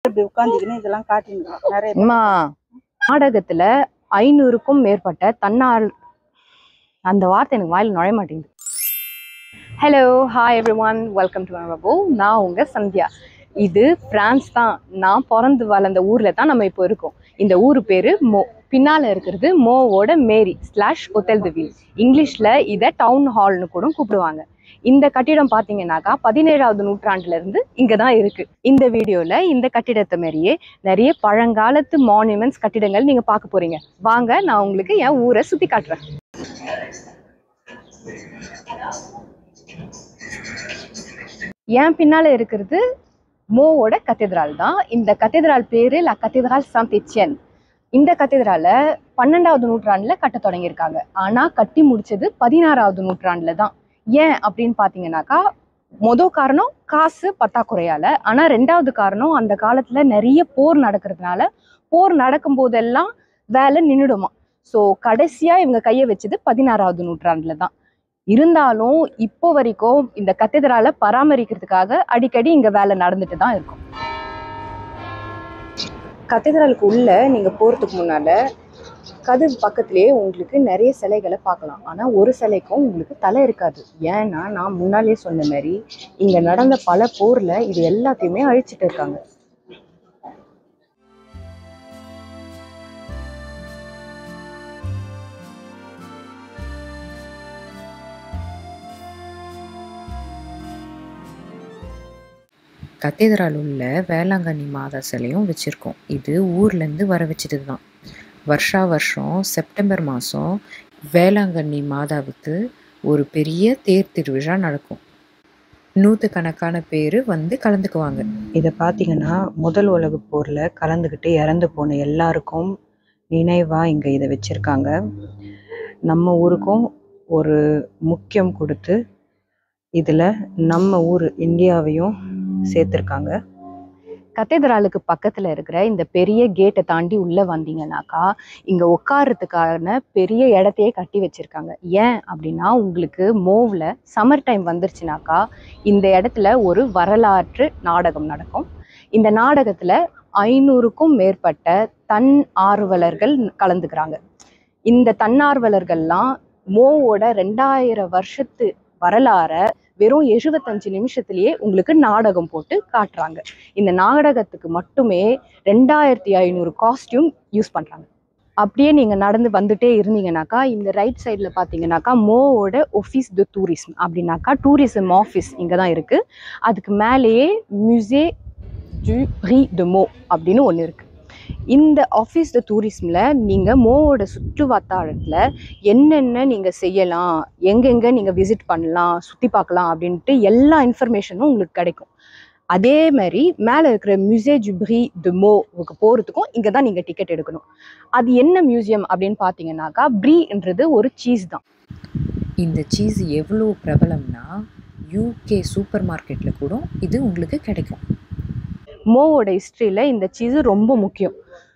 இப்படி உட்காந்துக்கின்னு இதெல்லாம் காட்டிருந்தோம் நிறைய பேர். அம்மா நாடகத்துல ஐநூறுக்கும் மேற்பட்ட தன்னார் அந்த வார்த்தை எனக்கு வாயில் நுழைய மாட்டேங்குது hello hi everyone welcome to ரபோ நான் உங்க சந்தியா இது பிரான்ஸ் தான் நான் பிறந்து வளர்ந்த ஊர்ல தான் நம்ம இப்போ இருக்கோம் இந்த ஊர் பேரு மோ பின்னால இருக்கிறது மோவோட மேரி ஸ்லாஷ் ஒத்தல் தி வீல் இங்கிலீஷ்ல இதை டவுன் ஹால்னு கூட கூப்பிடுவாங்க இந்த கட்டிடம் பாத்தீங்கன்னாக்கா பதினேழாவது நூற்றாண்டுல இருந்து இங்க தான் இருக்கு இந்த வீடியோல இந்த கட்டிடத்தை மாதிரியே நிறைய பழங்காலத்து மானுமெண்ட்ஸ் கட்டிடங்கள் நீங்க பார்க்க போறீங்க வாங்க நான் உங்களுக்கு என் ஊரை சுத்தி காட்டுறேன் என் பின்னால இருக்கிறது மோவோட கத்தீட்ரால் தான் இந்த கத்தீட்ரால் பேரு லா கத்தீட்ரால் சாண்ட் எச்சியன் இந்த கத்தீட்ராலை பன்னெண்டாவது நூற்றாண்டுல கட்ட தொடங்கியிருக்காங்க ஆனா கட்டி முடிச்சது பதினாறாவது நூற்றாண்டுல தான் ஏன் அப்படின்னு பாத்தீங்கன்னாக்கா மொதல் காரணம் காசு பற்றாக்குறையால ஆனா ரெண்டாவது காரணம் அந்த காலத்துல நிறைய போர் நடக்கிறதுனால போர் நடக்கும் போதெல்லாம் வேலை நின்றுடுமா ஸோ கடைசியா இவங்க கையை வச்சது பதினாறாவது நூற்றாண்டுல தான் இருந்தாலும் இப்போ வரைக்கும் இந்த கத்தீட்ராலை பராமரிக்கிறதுக்காக அடிக்கடி இங்க வேலை நடந்துட்டு தான் இருக்கும் கத்தீட்ரலுக்கு உள்ள நீங்க போறதுக்கு முன்னால கதவு பக்கத்திலேயே உங்களுக்கு நிறைய சிலைகளை பார்க்கலாம் ஆனா ஒரு சிலைக்கும் உங்களுக்கு தலை இருக்காது ஏன்னா நான் முன்னாலே சொன்ன மாதிரி இங்க நடந்த பல போர்ல இது எல்லாத்தையுமே அழிச்சிட்டு இருக்காங்க கத்தீட்ரல் உள்ள வேளாங்கண்ணி மாதா சிலையும் வச்சுருக்கோம் இது ஊர்லேருந்து வர வச்சது தான் வருஷா வருஷம் செப்டம்பர் மாதம் வேளாங்கண்ணி மாதாவுக்கு ஒரு பெரிய தேர் திருவிழா நடக்கும் நூற்றுக்கணக்கான பேர் வந்து கலந்துக்குவாங்க இதை பார்த்தீங்கன்னா முதல் உலகப் போரில் கலந்துக்கிட்டு இறந்து போன எல்லாருக்கும் நினைவாக இங்கே இதை வச்சுருக்காங்க நம்ம ஊருக்கும் ஒரு முக்கியம் கொடுத்து இதில் நம்ம ஊர் இந்தியாவையும் சேர்த்துருக்காங்க கத்தீட்ரலுக்கு பக்கத்துல இருக்கிற இந்த பெரிய கேட்டை தாண்டி உள்ள வந்தீங்கன்னாக்கா இங்க உட்கார்றதுக்கான பெரிய இடத்தையே கட்டி வச்சிருக்காங்க ஏன் அப்படின்னா உங்களுக்கு மோவ்ல சம்மர் டைம் வந்துருச்சுனாக்கா இந்த இடத்துல ஒரு வரலாற்று நாடகம் நடக்கும் இந்த நாடகத்துல ஐநூறுக்கும் மேற்பட்ட தன் ஆர்வலர்கள் கலந்துக்கிறாங்க இந்த தன்னார்வலர்கள்லாம் மோவோட ரெண்டாயிரம் வருஷத்து வரலாற வெறும் எழுபத்தஞ்சு நிமிஷத்துலயே உங்களுக்கு நாடகம் போட்டு காட்டுறாங்க இந்த நாடகத்துக்கு மட்டுமே ரெண்டாயிரத்தி ஐநூறு காஸ்டியூம் யூஸ் பண்றாங்க அப்படியே நீங்க நடந்து வந்துட்டே இருந்தீங்கன்னாக்கா இந்த ரைட் சைடில் பார்த்தீங்கன்னாக்கா மோவோட ஒஃபீஸ் டு டூரிசம் அப்படின்னாக்கா டூரிசம் ஆஃபீஸ் இங்கே தான் இருக்கு அதுக்கு மேலேயே மியூசே டு ப்ரி de மோ அப்படின்னு ஒன்று இருக்கு இந்த ஆஃபீஸ் த டூரிசமில் நீங்கள் மோவோட சுற்று வட்டாரத்தில் என்னென்ன நீங்கள் செய்யலாம் எங்கெங்கே நீங்கள் விசிட் பண்ணலாம் சுற்றி பார்க்கலாம் அப்படின்ட்டு எல்லா இன்ஃபர்மேஷனும் உங்களுக்கு கிடைக்கும் அதே மாதிரி மேலே இருக்கிற மியூசே ஜுப்ரி டு மோவுக்கு போகிறதுக்கும் இங்கே தான் நீங்கள் டிக்கெட் எடுக்கணும் அது என்ன மியூசியம் அப்படின்னு பார்த்தீங்கன்னாக்கா ப்ரீன்றது ஒரு சீஸ் தான் இந்த சீஸ் எவ்வளோ பிரபலம்னா யூகே சூப்பர் மார்க்கெட்டில் கூட இது உங்களுக்கு கிடைக்கும் மோவோட ஹிஸ்ட்ரியில் இந்த சீஸ் ரொம்ப முக்கியம்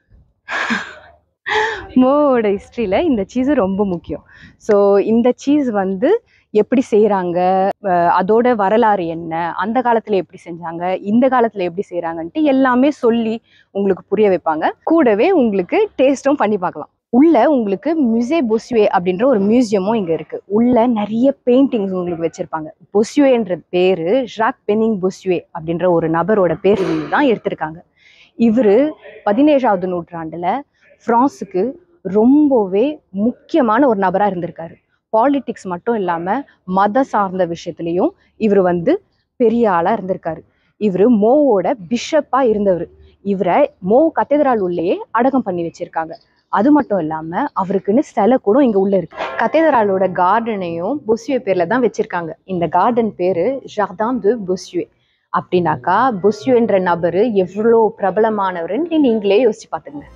மோவோட ஹிஸ்ட்ரியில் இந்த சீஸ் ரொம்ப முக்கியம் ஸோ இந்த சீஸ் வந்து எப்படி செய்கிறாங்க அதோட வரலாறு என்ன அந்த காலத்தில் எப்படி செஞ்சாங்க இந்த காலத்தில் எப்படி செய்கிறாங்கன்ட்டு எல்லாமே சொல்லி உங்களுக்கு புரிய வைப்பாங்க கூடவே உங்களுக்கு டேஸ்ட்டும் பண்ணி பார்க்கலாம் உள்ள உங்களுக்கு மியூசே பொஸ்யூவே அப்படின்ற ஒரு மியூசியமும் இங்கே இருக்கு உள்ள நிறைய பெயிண்டிங்ஸ் உங்களுக்கு வச்சிருப்பாங்க பொஸ்யூவேன்ற பேரு ஜாக் பெனிங் பொஸ்யூவே அப்படின்ற ஒரு நபரோட பேர் தான் எடுத்திருக்காங்க இவர் பதினேழாவது நூற்றாண்டுல பிரான்ஸுக்கு ரொம்பவே முக்கியமான ஒரு நபராக இருந்திருக்காரு பாலிடிக்ஸ் மட்டும் இல்லாமல் மத சார்ந்த விஷயத்துலையும் இவர் வந்து பெரிய ஆளாக இருந்திருக்காரு இவர் மோவோட பிஷப்பாக இருந்தவர் இவரை மோ கத்தீட்ரால் உள்ளேயே அடக்கம் பண்ணி வச்சிருக்காங்க அது மட்டும் இல்லாமல் அவருக்குன்னு சிலை கூட இங்கே உள்ள இருக்கு கத்தீட்ராலோட கார்டனையும் பொஸ்யூவே பேரில் தான் வச்சிருக்காங்க இந்த கார்டன் பேர் ஜர்தான் து பொஸ்யூவே அப்படின்னாக்கா பொஸ்யூன்ற நபர் எவ்வளோ பிரபலமானவர்னு நீங்களே யோசிச்சு பார்த்துங்க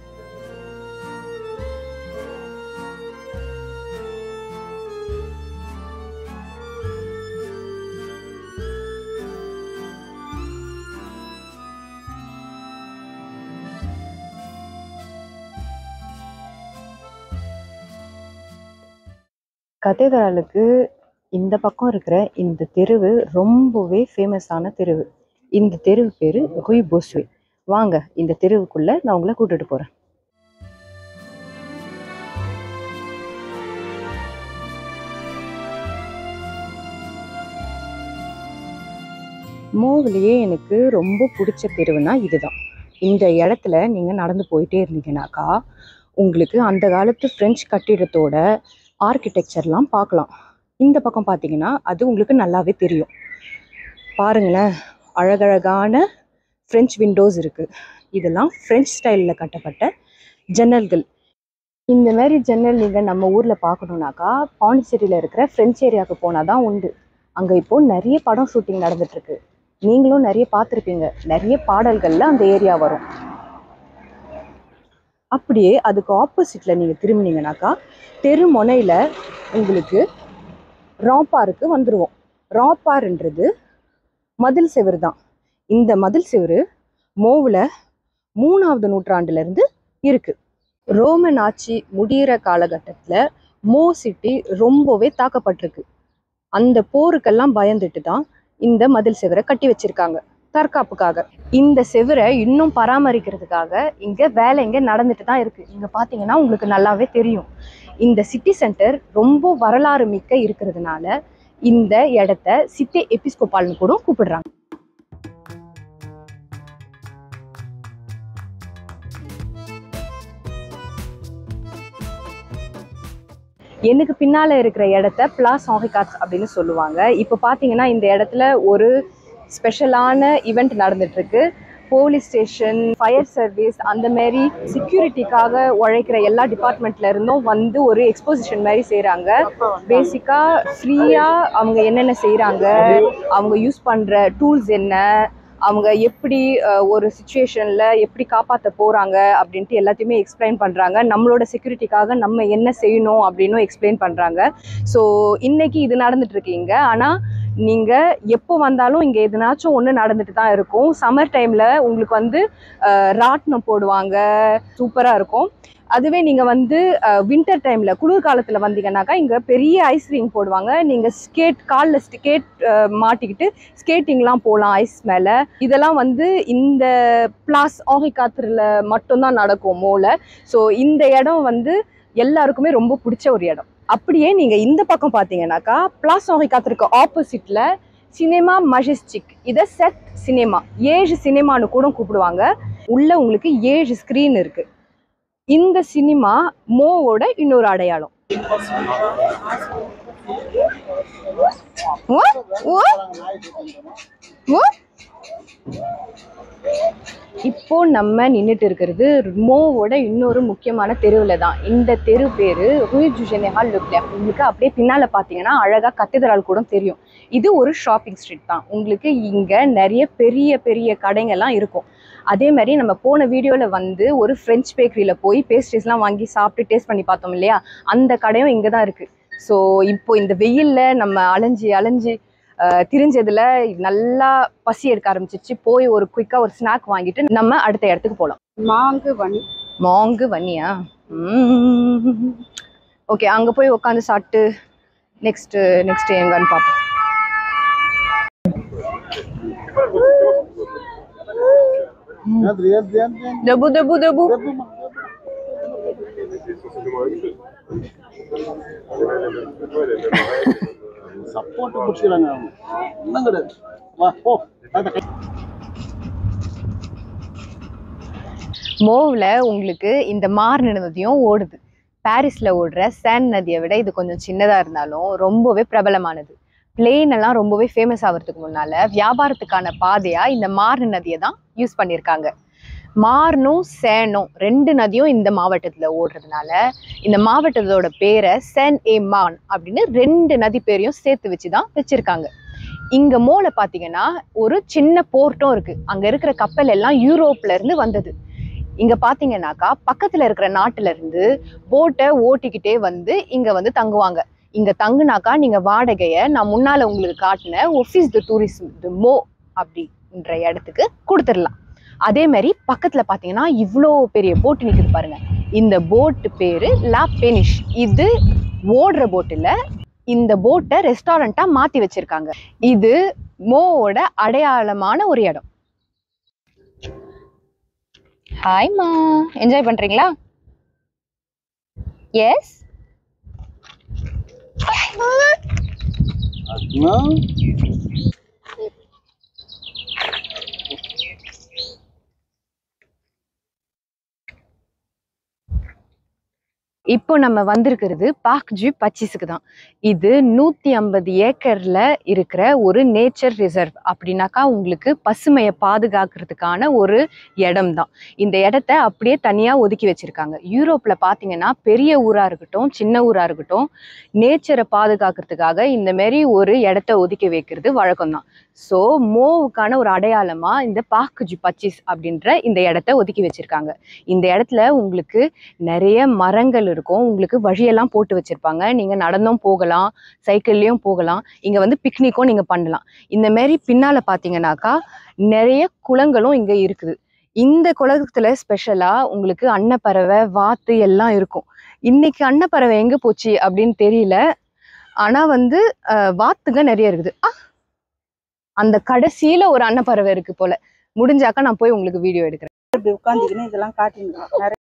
கத்தீட்ரலுக்கு இந்த பக்கம் இருக்கிற இந்த தெருவு ரொம்பவே ஃபேமஸான தெருவு இந்த தெருவு பேர் ரூய் பொஸ்வே வாங்க இந்த தெருவுக்குள்ள நான் உங்களை கூட்டிட்டு போறேன் மோவிலேயே எனக்கு ரொம்ப பிடிச்ச தெருவுனா இதுதான் இந்த இடத்துல நீங்க நடந்து போயிட்டே இருந்தீங்கன்னாக்கா உங்களுக்கு அந்த காலத்து பிரெஞ்சு கட்டிடத்தோட ஆர்கிடெக்சர்லாம் பார்க்கலாம் இந்த பக்கம் பார்த்தீங்கன்னா அது உங்களுக்கு நல்லாவே தெரியும் பாருங்களேன் அழகழகான ஃப்ரெஞ்ச் விண்டோஸ் இருக்கு இதெல்லாம் ஃப்ரெஞ்ச் ஸ்டைலில் கட்டப்பட்ட ஜன்னல்கள் இந்த மாதிரி ஜன்னல் நீங்கள் நம்ம ஊரில் பார்க்கணுன்னாக்கா பாண்டிச்சேரியில் இருக்கிற ஃப்ரெஞ்ச் ஏரியாவுக்கு போனால் தான் உண்டு அங்கே இப்போ நிறைய படம் ஷூட்டிங் நடந்துட்டு இருக்கு நீங்களும் நிறைய பார்த்துருப்பீங்க நிறைய பாடல்கள்ல அந்த ஏரியா வரும் அப்படியே அதுக்கு ஆப்போசிட்ல நீங்க திரும்பினீங்கனாக்கா தெரு முனையில உங்களுக்கு ராப்பாருக்கு வந்துருவோம் ராப்பார்ன்றது மதில் செவுரு தான் இந்த மதில் செவுரு மோவில் மூணாவது நூற்றாண்டுல இருந்து இருக்கு ரோமன் ஆட்சி முடியிற காலகட்டத்தில் மோ சிட்டி ரொம்பவே தாக்கப்பட்டிருக்கு அந்த போருக்கெல்லாம் பயந்துட்டு தான் இந்த மதில் செவரை கட்டி வச்சிருக்காங்க தற்காப்புக்காக இந்த செவரை இன்னும் பராமரிக்கிறதுக்காக இங்க வேலை இங்க நடந்துட்டு தான் இருக்கு இங்க பாத்தீங்கன்னா உங்களுக்கு நல்லாவே தெரியும் இந்த சிட்டி சென்டர் ரொம்ப வரலாறு மிக்க இருக்கிறதுனால இந்த இடத்த சிட்டி எபிஸ்கோபால்னு கூட கூப்பிடுறாங்க எனக்கு பின்னால இருக்கிற இடத்த பிளாஸ் ஆஹிகாட்ஸ் அப்படின்னு சொல்லுவாங்க இப்போ பார்த்தீங்கன்னா இந்த இடத்துல ஒரு ஸ்பெஷலான ஈவெண்ட் நடந்துட்டு இருக்கு போலீஸ் ஸ்டேஷன் ஃபயர் சர்வீஸ் அந்த மாதிரி செக்யூரிட்டிக்காக உழைக்கிற எல்லா டிபார்ட்மெண்ட்ல இருந்தும் வந்து ஒரு எக்ஸ்போசிஷன் மாதிரி செய்கிறாங்க பேசிக்கா ஃப்ரீயா அவங்க என்னென்ன செய்றாங்க அவங்க யூஸ் பண்ற டூல்ஸ் என்ன அவங்க எப்படி அஹ், ஒரு சுச்சுவேஷன்ல எப்படி காப்பாற்ற போறாங்க அப்படின்ட்டு எல்லாத்தையுமே எக்ஸ்பிளைன் பண்றாங்க நம்மளோட செக்யூரிட்டிக்காக நம்ம என்ன செய்யணும் அப்படின்னும் எக்ஸ்பிளைன் பண்றாங்க ஸோ இன்னைக்கு இது நடந்துட்டு இருக்கு இங்க ஆனா நீங்க எப்போ வந்தாலும் இங்க எதுனாச்சும் ஒன்று நடந்துட்டு தான் இருக்கும் சம்மர் டைம்ல உங்களுக்கு வந்து அஹ், ராட்டினம் போடுவாங்க சூப்பரா இருக்கும் அதுவே நீங்க வந்து வின்டர் டைம்ல குளிர் காலத்துல வந்தீங்கன்னாக்கா இங்க பெரிய ஐஸ் ரிங் போடுவாங்க நீங்க ஸ்கேட் காலில் ஸ்கேட் மாட்டிக்கிட்டு ஸ்கேட்டிங்லாம் போகலாம் ஐஸ் மேல இதெல்லாம் வந்து இந்த பிளாஸ் ஆஹிகாத்துல மட்டும்தான் நடக்கும் மோல ஸோ இந்த இடம் வந்து எல்லாருக்குமே ரொம்ப பிடிச்ச ஒரு இடம் அப்படியே நீங்க இந்த பக்கம் பாத்தீங்கன்னாக்கா பிளாஸ் ஆஹிகாத்திற்கு ஆப்போசிட்ல சினிமா மஜெஸ்டிக் இதை செட் சினிமா ஏழு சினிமான்னு கூட கூப்பிடுவாங்க உள்ள உங்களுக்கு ஏழு ஸ்க்ரீன் இருக்கு இந்த சினிமா மோவோட இன்னொரு அடையாளம் ஓ ஓ ஓ இப்போ நம்ம நின்றுட்டு இருக்கிறது மோவோட இன்னொரு முக்கியமான தெருவில் தான் இந்த தெரு பேரு ரூய் ஜுஜெனஹால் லுக்லெப் உங்களுக்கு அப்படியே பின்னால பார்த்தீங்கன்னா அழகா கத்தீட்ரல் கூட தெரியும் இது ஒரு ஷாப்பிங் ஸ்ட்ரீட் தான் உங்களுக்கு இங்க நிறைய பெரிய பெரிய கடைங்கெல்லாம் இருக்கும் அதே மாதிரி நம்ம போன வீடியோவில் வந்து ஒரு ஃப்ரெஞ்ச் பேக்கரியில் போய் பேஸ்ட்ரிஸ்லாம் வாங்கி சாப்பிட்டு டேஸ்ட் பண்ணி பார்த்தோம் இல்லையா அந்த கடையும் இங்கே தான் இருக்குது ஸோ இப்போ இந்த வெயில்ல நம்ம அலைஞ்சு அலைஞ்சு அஹ், திரிஞ்சதுல நல்லா பசி எடுக்க ஆரம்பிச்சிச்சு போய் ஒரு குயிக்காக ஒரு ஸ்நாக் வாங்கிட்டு நம்ம அடுத்த இடத்துக்கு போகலாம் மாங்கு வனி மாங்கு வன்னியா ஓகே அங்கே போய் உட்காந்து சாப்பிட்டு நெக்ஸ்ட் நெக்ஸ்ட் எங்கன்னு பார்ப்போம் தபு தபு தபு சப்போர்ட் பிடிச்சிக்கிறாங்க அவங்க ஒன்றும் கிடையாது வா போ தாத்தா கை மோவில் உங்களுக்கு இந்த மார்ன நதியும் ஓடுது பாரிஸில் ஓடுற சேன் நதியை விட இது கொஞ்சம் சின்னதாக இருந்தாலும் ரொம்பவே பிரபலமானது பிளேன் எல்லாம் ரொம்பவே ஃபேமஸ் ஆகிறதுக்கு முன்னால வியாபாரத்துக்கான பாதையாக இந்த மார்ன நதியை தான் யூஸ் பண்ணியிருக்காங்க மார்னும் சேனும் ரெண்டு நதியும் இந்த மாவட்டத்தில் ஓடுறதுனால இந்த மாவட்டத்தோட பேரை சென் ஏ மான் அப்படின்னு ரெண்டு நதி பேரையும் சேர்த்து வச்சு தான் வச்சிருக்காங்க இங்க மோல பாத்தீங்கன்னா ஒரு சின்ன போர்ட்டும் இருக்கு அங்க இருக்கிற கப்பல் எல்லாம் யூரோப்ல இருந்து வந்தது இங்க பாத்தீங்கன்னாக்கா பக்கத்துல இருக்கிற நாட்டுல இருந்து போட்டை ஓட்டிக்கிட்டே வந்து இங்க வந்து தங்குவாங்க இங்க தங்குனாக்கா நீங்க வாடகைய நான் முன்னால உங்களுக்கு காட்டின ஒஃபீஸ் த டூரிசம் த மோ அப்படின்ற இடத்துக்கு கொடுத்துடலாம் அதே மாதிரி பக்கத்துல பாத்தீங்கன்னா இவ்வளோ பெரிய போட் நிக்குது பாருங்க இந்த போட் பேரு லா பெனிஷ் இது ஓடுற போட் இல்ல இந்த போட்டை ரெஸ்டாரண்டா மாத்தி வச்சிருக்காங்க இது மோவோட அடையாளமான ஒரு இடம் ஹாய்மா என்ஜாய் பண்றீங்களா எஸ் அதுனா இப்போ நம்ம வந்திருக்கிறது பாக் ஜி பச்சீஸுக்கு தான் இது நூத்தி ஐம்பது ஏக்கர்ல இருக்கிற ஒரு நேச்சர் ரிசர்வ் அப்படின்னாக்கா உங்களுக்கு பசுமையை பாதுகாக்கிறதுக்கான ஒரு இடம் தான் இந்த இடத்த அப்படியே தனியா ஒதுக்கி வச்சிருக்காங்க யூரோப்ல பாத்தீங்கன்னா பெரிய ஊரா இருக்கட்டும் சின்ன ஊரா இருக்கட்டும் நேச்சரை பாதுகாக்கிறதுக்காக இந்த மாதிரி ஒரு இடத்த ஒதுக்கி வைக்கிறது வழக்கம் தான் ஸோ மோவுக்கான ஒரு அடையாளமா இந்த பாக் ஜி பச்சீஸ் அப்படின்ற இந்த இடத்த ஒதுக்கி வச்சிருக்காங்க இந்த இடத்துல உங்களுக்கு நிறைய மரங்கள் இருக்கும் உங்களுக்கு வழியெல்லாம் போட்டு வச்சிருப்பாங்க நீங்க நடந்தும் போகலாம் சைக்கிள்லயும் போகலாம் இங்க வந்து பிக்னிக்கும் நீங்க பண்ணலாம் இந்த மாதிரி பின்னால பாத்தீங்கன்னாக்கா நிறைய குளங்களும் இங்க இருக்குது இந்த குளத்துல ஸ்பெஷலா உங்களுக்கு அன்னப்பறவை வாத்து எல்லாம் இருக்கும் இன்னைக்கு அன்னப்பறவை எங்க போச்சு அப்படின்னு தெரியல ஆனா வந்து அஹ், வாத்துங்க நிறைய இருக்குது ஆ, அந்த கடைசியில ஒரு அன்னப்பறவை இருக்கு போல முடிஞ்சாக்கா நான் போய் உங்களுக்கு வீடியோ எடுக்கிறேன் இப்படி உட்காந்துக்கின்னு இதெல்லாம் காட்டின்னு நிறைய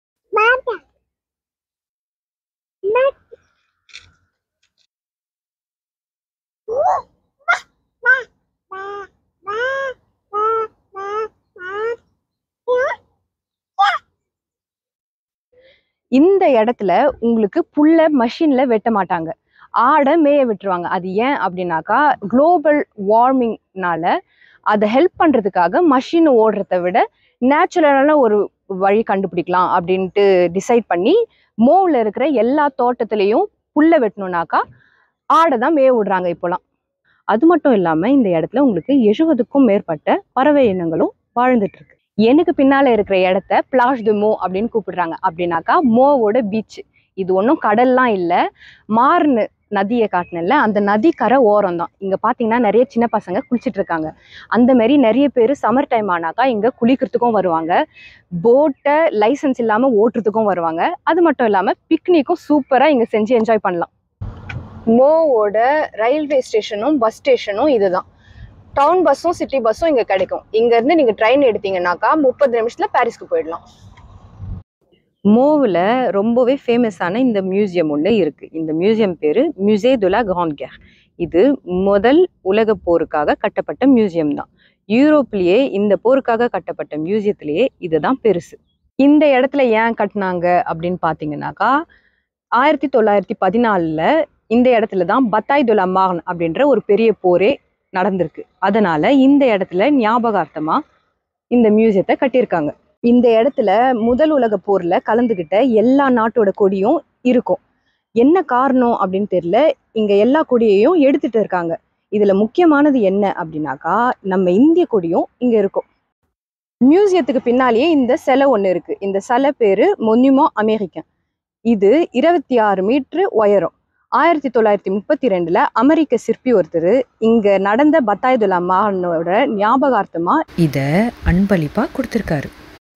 இந்த இடத்துல உங்களுக்கு புல்ல மஷின்ல வெட்ட மாட்டாங்க ஆடை மேய விட்டுருவாங்க அது ஏன் அப்படின்னாக்கா குளோபல் வார்மிங்னால அதை ஹெல்ப் பண்றதுக்காக மஷின் ஓடுறத விட நேச்சுரலான ஒரு வழி கண்டுபிடிக்கலாம் அப்படின்ட்டு டிசைட் பண்ணி மோவில் இருக்கிற எல்லா தோட்டத்திலையும் புல்ல வெட்டணும்னாக்கா ஆடை தான் மேய விடுறாங்க இப்போலாம் அது மட்டும் இல்லாம இந்த இடத்துல உங்களுக்கு எழுபதுக்கும் மேற்பட்ட பறவை இனங்களும் வாழ்ந்துட்டு இருக்கு எனக்கு பின்னால இருக்கிற இடத்த பிளாஷ் டு மோ அப்படின்னு கூப்பிடுறாங்க அப்படின்னாக்கா மோவோட பீச் இது ஒன்றும் கடல்லாம் இல்லை மார்னு நதியை காட்டினல அந்த நதி கரை ஓரம் தான் இங்க பாத்தீங்கன்னா நிறைய சின்ன பசங்க குளிச்சிட்டு இருக்காங்க அந்த மாதிரி நிறைய பேர் சம்மர் டைம் ஆனாக்கா இங்க குளிக்கிறதுக்கும் வருவாங்க போட்டை லைசன்ஸ் இல்லாம ஓட்டுறதுக்கும் வருவாங்க அது மட்டும் இல்லாம பிக்னிக்கும் சூப்பரா இங்க செஞ்சு என்ஜாய் பண்ணலாம் மோவோட ரயில்வே ஸ்டேஷனும் பஸ் ஸ்டேஷனும் இதுதான் டவுன் பஸ்ஸும் சிட்டி பஸ்ஸும் இங்க கிடைக்கும் இங்க இருந்து நீங்க ட்ரெயின் எடுத்தீங்கன்னாக்கா முப்பது நிமிஷத்துல பாரிஸ்க்கு போயிடலாம் மோவில் ரொம்பவே ஃபேமஸான இந்த மியூசியம் ஒன்று இருக்கு இந்த மியூசியம் பேரு மியூசே துலா கிராண்ட் கேர் இது முதல் உலக போருக்காக கட்டப்பட்ட மியூசியம் தான் யூரோப்லயே இந்த போருக்காக கட்டப்பட்ட மியூசியத்திலேயே இதுதான் பெருசு இந்த இடத்துல ஏன் கட்டினாங்க அப்படின்னு பார்த்தீங்கன்னாக்கா ஆயிரத்தி தொள்ளாயிரத்தி பதினாலில் இந்த இடத்துல தான் பத்தாய் துலா மார்ன் அப்படின்ற ஒரு பெரிய போரே நடந்திருக்கு அதனால இந்த இடத்துல ஞாபகார்த்தமா இந்த மியூசியத்தை கட்டியிருக்காங்க இந்த இடத்துல முதல் உலக போர்ல கலந்துகிட்ட எல்லா நாட்டோட கொடியும் இருக்கும் என்ன காரணம் அப்படின்னு தெரியல இங்க எல்லா கொடியையும் எடுத்துட்டு இருக்காங்க இதுல முக்கியமானது என்ன அப்படின்னாக்கா நம்ம இந்திய கொடியும் இங்க இருக்கும் மியூசியத்துக்கு பின்னாலேயே இந்த சிலை ஒன்று இருக்கு இந்த சிலை பேரு மொன்யூமோ அமெரிக்கன் இது இருபத்தி ஆறு மீட்ரு உயரம் ஆயிரத்தி தொள்ளாயிரத்தி முப்பத்தி ரெண்டுல அமெரிக்க சிற்பி ஒருத்தர் இங்க நடந்த பத்தாயுதுல்லா மானோட ஞாபகார்த்தமா இத அன்பளிப்பா கொடுத்துருக்காரு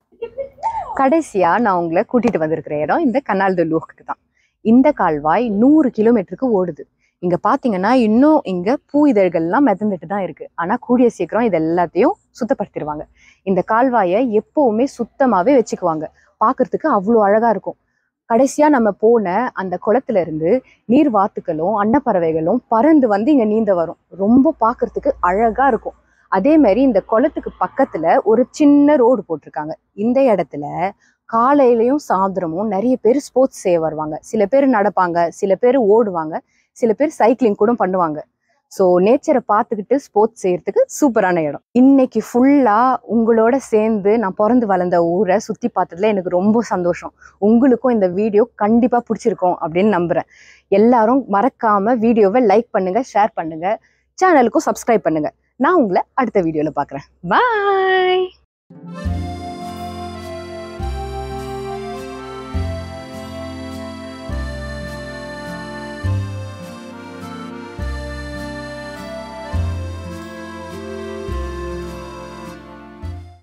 கடைசியா நான் உங்களை கூட்டிட்டு வந்திருக்கிற இடம் இந்த கனால் த லூஹுக்கு தான் இந்த கால்வாய் நூறு கிலோமீட்டருக்கு ஓடுது இங்க பாத்தீங்கன்னா இன்னும் இங்க பூ இதழ்கள்லாம் மிதந்துட்டு தான் இருக்கு ஆனா கூடிய சீக்கிரம் இது எல்லாத்தையும் சுத்தப்படுத்திடுவாங்க இந்த கால்வாயை எப்பவுமே சுத்தமாவே வச்சுக்குவாங்க பார்க்கிறதுக்கு அவ்வளோ அழகா இருக்கும் கடைசியா நம்ம போன அந்த குளத்துல இருந்து நீர் வாத்துக்களும் அன்னப்பறவைகளும் பறந்து வந்து இங்க நீந்த வரும் ரொம்ப பார்க்கிறதுக்கு அழகா இருக்கும் அதே மாதிரி இந்த குளத்துக்கு பக்கத்துல ஒரு சின்ன ரோடு போட்டிருக்காங்க இந்த இடத்துல காலையிலயும் சாயந்தரமும் நிறைய பேர் ஸ்போர்ட்ஸ் செய்ய வருவாங்க சில பேர் நடப்பாங்க சில பேர் ஓடுவாங்க சில பேர் சைக்கிளிங் கூட பண்ணுவாங்க ஸோ நேச்சரை பார்த்துக்கிட்டு ஸ்போர்ட்ஸ் செய்யறதுக்கு சூப்பரான இடம் இன்னைக்கு ஃபுல்லா உங்களோட சேர்ந்து நான் பிறந்து வளர்ந்த ஊரை சுத்தி பார்த்ததுல எனக்கு ரொம்ப சந்தோஷம் உங்களுக்கும் இந்த வீடியோ கண்டிப்பா பிடிச்சிருக்கும் அப்படின்னு நம்புறேன் எல்லாரும் மறக்காம வீடியோவை லைக் பண்ணுங்க ஷேர் பண்ணுங்க சேனலுக்கும் சப்ஸ்கிரைப் பண்ணுங்க நான் உங்களை அடுத்த வீடியோல பார்க்குறேன் பாய்